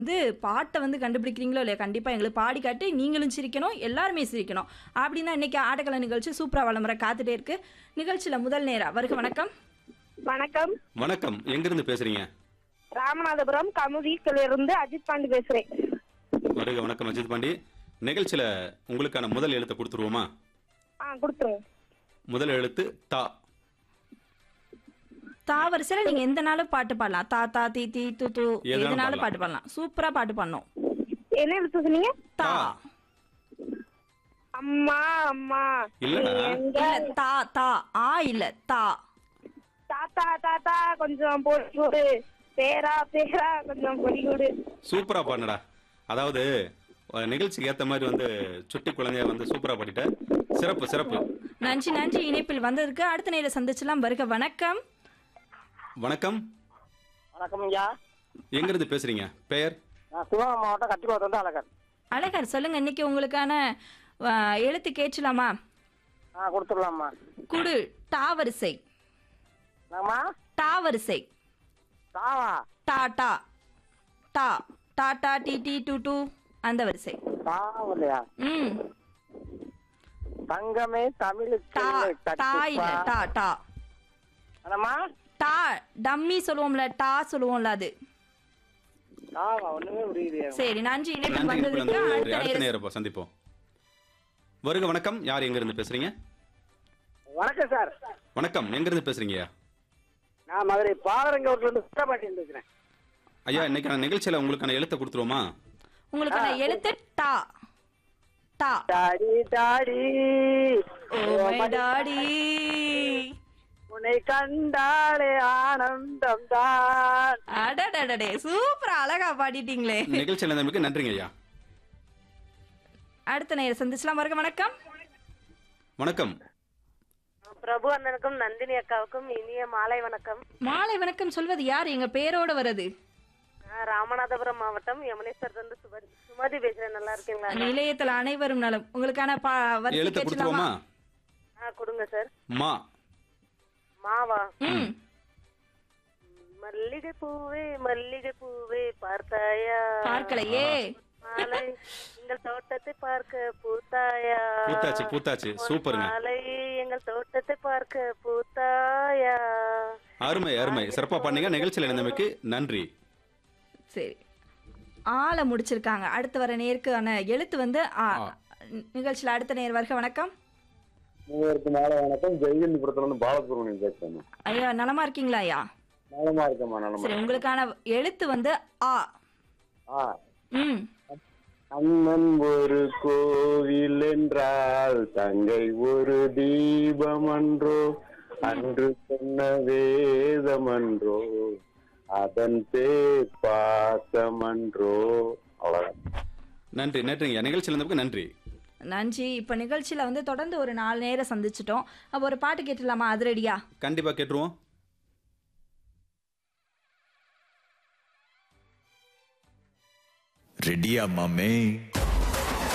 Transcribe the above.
வந்து பாட்டை வந்து கண்டுபிடிக்கிறீங்களோ இல்லையா கண்டிப்பாக எங்களுக்கு பாடி காட்டி நீங்களும் சிரிக்கணும் எல்லாருமே சிரிக்கணும் அப்படின்னா இன்னைக்கு ஆட்டக்கலை நிகழ்ச்சி சூப்பராக வளமுறை காத்துட்டே இருக்கு நிகழ்ச்சியில் முதல் நேரம் வருக வணக்கம் வணக்கம் வணக்கம் எங்கிருந்து பேசுறீங்க ராமநாதபுரம் கமுதியில இருந்து அஜித் பாண்டி பேசுறேன் வருக வணக்கம் அஜித் பாண்டி நிகழ்ச்சியில உங்களுக்கான முதல் எழுத்தை கொடுத்துருவோமா ஆ கொடுத்துருங்க முதல் எழுத்து தா தாவரிசையில் நீங்கள் எந்த நாளும் பாட்டு பாடலாம் தா தா தி தி து து எதுனாலும் எதுனாலும் பாடலாம். பாட்டு பாடலாம் சூப்பராக பாட்டு பாடணும் என்ன எழுத்து சொன்னீங்க தா அம்மா அம்மா இல்லடா. நீ எங்க இல்ல தா தா ஆ இல்ல தா தாத்தா தாத்தா கொஞ்சம் போடி கொடு பேரா பேரா கொஞ்சம் பொடி கொடு சூப்பரா பாடுனடா அதாவது அஹ், நிகழ்ச்சிக்கு ஏத்த மாதிரி வந்து சுட்டி குழந்தைய வந்து சூப்பரா பாடிட்ட சிறப்பு சிறப்பு நன்றி நன்றி இணைப்பில் வந்ததுக்கு அடுத்த நேரம் சந்திச்சலாம் வருக வணக்கம் வணக்கம் வணக்கம் ஐயா எங்கிருந்து பேசுறீங்க பெயர் நான் சிவகங்கை மாவட்டம் கட்டிக்கோட்டை வந்து அழகர் அழகர் சொல்லுங்க இன்னைக்கு உங்களுக்கான ஆ, எழுத்து கேட்கலாமா ஆ கொடுத்துடலாம்மா குடு டாவரிசை என்னம்மா டாவரிசை தாவா டா டா டா டா டா டி டி டு டு அந்த வரிசை தாவா இல்லையா ம் தங்கமே தமிழுக்கு டா டா இல்ல டா டா என்னம்மா டா டம்மி சொல்லுவோம்ல டா சொல்லுவோம்ல அது தாவா ஒண்ணுமே புரியுது சரி நன்றி இணைப்பில் நன்றி வந்ததுக்கு நன்றி. அடுத்த அடுத்த நேரம் நேரம் சந்திப்போம் வருக வணக்கம் யார் எங்கிருந்து பேசுறீங்க வணக்கம் சார் வணக்கம் எங்கிருந்து பேசுறீங்கய்யா நான் மதுரை பாலரங்கூர்ல இருந்து சுத்தப்பாட்டி பேசுறேன் ஐயா இன்னைக்கான நிகழ்ச்சியில உங்களுக்கான எழுத்தை கொடுத்துருவோமா உங்களுக்கான எழுத்து டா டா daddy daddy oh my daddy உன்னை கண்டாலே ஆனந்தம் தான் அடடடடே சூப்பரா அழகா பாடிட்டீங்களே நிகழ்ச்சியில இருந்தமைக்கு நன்றிங்க ஐயா அடுத்த நேரம் சந்திச்சலாம் வருக வணக்கம் வணக்கம் பிரபு அண்ணனுக்கும் நந்தினி அக்காவுக்கும் இனிய மாலை வணக்கம் மாலை வணக்கம் சொல்வது யார் எங்க பேரோட வருது நான் ராமநாதபுரம் மாவட்டம் யமுனேஸ்வரத்துல சுமதி சுமதி பேசுறேன் நல்லா இருக்கீங்களா நிலையத்தில் அனைவரும் நலம் உங்களுக்கான பா வரிசை எழுத்தை கேட்கலாமா கொடுத்துருவோமா ஆ கொடுங்க சார் மா மாவா ம் மல்லிகை பூவே மல்லிகை பூவே பார்த்தாயா பார்க்கலையே மாலை எங்கள் தோட்டத்தை பார்க்க பூத்தாயா பூத்தாச்சு பூத்தாச்சு சூப்பருங்க மாலை எங்கள் தோட்டத்தை பார்க்க பூத்தாயா அருமை அருமை சிறப்பா பண்ணீங்க நிகழ்ச்சியில இருந்தமைக்கு நன்றி சரி ஆளை முடிச்சிருக்காங்க அடுத்து வர நேருக்கான எழுத்து வந்து ஆ. ஆ. நிகழ்ச்சியில் அடுத்த நேர் வருக வணக்கம் மூவருக்கு மாலை வணக்கம் ஜெயகண்டிபுரத்துல இருந்து பாலசுப்ரமணியன் பேசுறேன் ஐயா நலமா இருக்கீங்களா ஐயா நலமா இருக்கேம்மா நலமா சரி உங்களுக்கான எழுத்து வந்து ஆ ஆ ம் அண்ணன் ஒரு கோவில் என்றால் தங்கை ஒரு தீபம் அன்றோ அன்று சொன்ன வேதம் அன்றோ அதன் பேர் பாசம் அன்றோ அவ்வளவுதான் நன்றி நன்றிங்க நிகழ்ச்சியில இருந்தமைக்கு நன்றி நன்றி இப்போ நிகழ்ச்சியில் வந்து தொடர்ந்து ஒரு நாலு நேரம் சந்திச்சிட்டோம் அப்போ ஒரு பாட்டு கேட்டுடலாமா அதிரடியா கண்டிப்பா கேட்டுருவோம் ரெடியா மாமே